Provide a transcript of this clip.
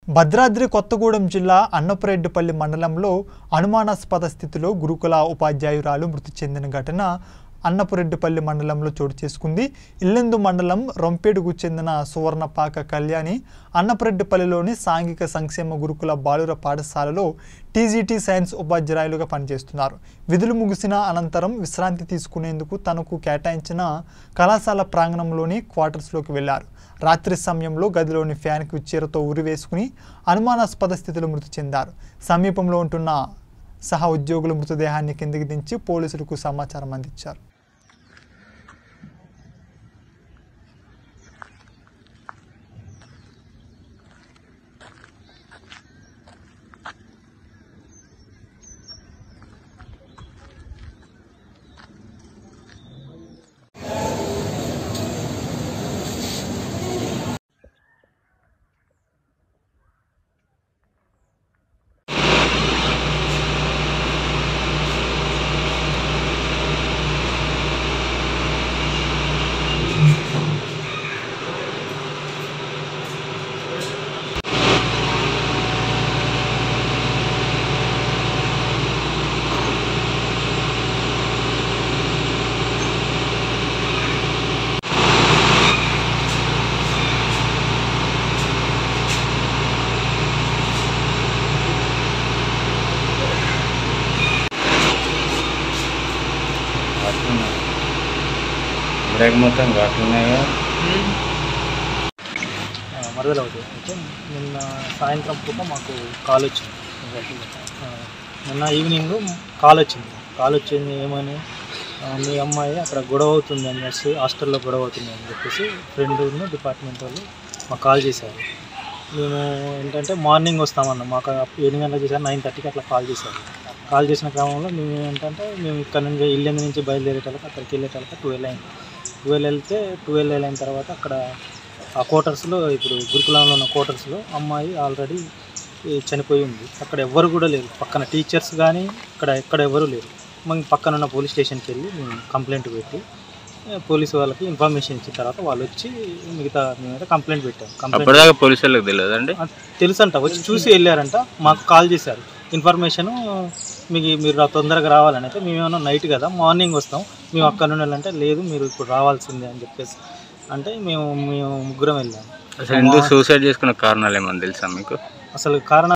భద్రాద్రి కొత్తగూడెం జిల్లా అన్నపురెడ్డిపల్లి మండలంలో అనుమానాస్పద స్థితిలో గురుకుల ఉపాధ్యాయురాలు మృతి చెందిన ఘటన అన్నపురెడ్డిపల్లి మండలంలో చోటు చేసుకుంది ఇల్లెందు మండలం రొంపేడుకు చెందిన సువర్ణపాక కళ్యాణి అన్నపురెడ్డిపల్లిలోని సాంఘిక సంక్షేమ గురుకుల బాలుర పాఠశాలలో టీజీటీ సైన్స్ ఉపాధ్యాయులుగా పనిచేస్తున్నారు విధులు ముగిసిన అనంతరం విశ్రాంతి తీసుకునేందుకు తనకు కేటాయించిన కళాశాల ప్రాంగణంలోని క్వార్టర్స్లోకి వెళ్లారు రాత్రి సమయంలో గదిలోని ఫ్యాన్కి చీరతో ఉరివేసుకుని అనుమానాస్పద స్థితిలో మృతి చెందారు సమీపంలో ఉంటున్న సహ ఉద్యోగుల మృతదేహాన్ని కిందికి దించి పోలీసులకు సమాచారం అందించారు ఘాట్లున్నాయి బ్రేక్ మొత్తం ఘాట్లున్నాయి కదా మరదలు అవుతుంది అయితే నిన్న సాయంత్రం పూట మాకు కాల్ వచ్చింది ఆ, నిన్న ఈవినింగ్ కాల్ వచ్చింది కాల్ వచ్చింది ఏమని ఆ, మీ అమ్మాయి అక్కడ గొడవ అవుతుంది అని చెప్పేసి హాస్టల్లో గొడవ అవుతుంది అని చెప్పేసి ఫ్రెండ్ డిపార్ట్మెంట్ వాళ్ళు మాకు కాల్ చేశారు మేము ఏంటంటే మార్నింగ్ వస్తామన్నాం మాకు ఎనిమిది గంటలకు చేశారు నైన్ థర్టీకి అట్లా కాల్ చేశారు కాల్ చేసిన క్రమంలో మేము ఏంటంటే మేము ఇక్కడ నుంచి ఇల్లు నుంచి బయలుదేరేటలకు అక్కడికి వెళ్ళేటలకు ట్వెల్వ్ అయింది ట్వెల్వ్ వెళ్తే ట్వెల్వ్ అయిన తర్వాత అక్కడ ఆ క్వార్టర్స్లో ఇప్పుడు గురుకులంలో ఉన్న క్వార్టర్స్లో అమ్మాయి ఆల్రెడీ చనిపోయి ఉంది అక్కడ ఎవ్వరు కూడా లేరు పక్కన టీచర్స్ కానీ ఇక్కడ ఎక్కడ ఎవరు లేరు మేము పక్కన ఉన్న పోలీస్ స్టేషన్కి వెళ్ళి మేము కంప్లైంట్ పెట్టి ఏ, పోలీసు వాళ్ళకి ఇన్ఫర్మేషన్ ఇచ్చిన తర్వాత వాళ్ళు వచ్చి మిగతా మేమైతే కంప్లైంట్ పెట్టాం కంప్లైంట్ అప్పటిదాకా పోలీసు వాళ్ళకి తెలియదండి ఆ, తెలుసంట వచ్చి చూసి వెళ్ళారంట మాకు కాల్ చేశారు ఇన్ఫర్మేషన్ మీకు మీరు రా- తొందరగా రావాలని అయితే మేమేమన్నా నైట్ కదా మార్నింగ్ వస్తాం మేము అక్కడ నుండి వెళ్ళంటే లేదు మీరు ఇప్పుడు రావాల్సిందే అని చెప్పేసి అంటే మేము మేము ముగ్గురం వెళ్ళాము అసలు ఎందుకు సూసైడ్ చేసుకున్న కారణాలు ఏమని తెలుసా మీకు అసలు కారణం